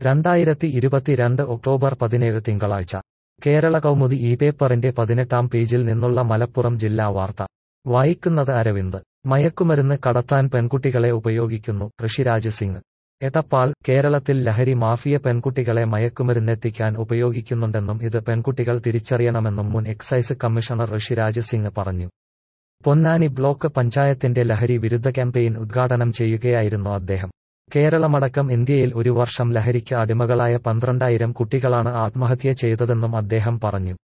രണ്ടായിരത്തി ഇരുപത്തിരണ്ട് ഒക്ടോബർ പതിനേഴ് തിങ്കളാഴ്ച കേരള കൗമുദി ഈ പേപ്പറിന്റെ പതിനെട്ടാം പേജിൽ നിന്നുള്ള മലപ്പുറം ജില്ലാ വാർത്ത വായിക്കുന്നത് അരവിന്ദ് മയക്കുമരുന്ന് കടത്താൻ പെൺകുട്ടികളെ ഉപയോഗിക്കുന്നു ഋഷിരാജ് സിംഗ് എടപ്പാൾ കേരളത്തിൽ ലഹരി മാഫിയ പെൺകുട്ടികളെ മയക്കുമരുന്നെത്തിക്കാൻ ഉപയോഗിക്കുന്നുണ്ടെന്നും ഇത് പെൺകുട്ടികൾ തിരിച്ചറിയണമെന്നും മുൻ എക്സൈസ് കമ്മീഷണർ ഋഷിരാജ് സിംഗ് പറഞ്ഞു പൊന്നാനി ബ്ലോക്ക് പഞ്ചായത്തിന്റെ ലഹരി വിരുദ്ധ ക്യാമ്പയിൻ ഉദ്ഘാടനം ചെയ്യുകയായിരുന്നു അദ്ദേഹം കേരളമടക്കം ഇന്ത്യയിൽ ഒരു വർഷം ലഹരിക്ക് അടിമകളായ പന്ത്രണ്ടായിരം കുട്ടികളാണ് ആത്മഹത്യ ചെയ്തതെന്നും അദ്ദേഹം പറഞ്ഞു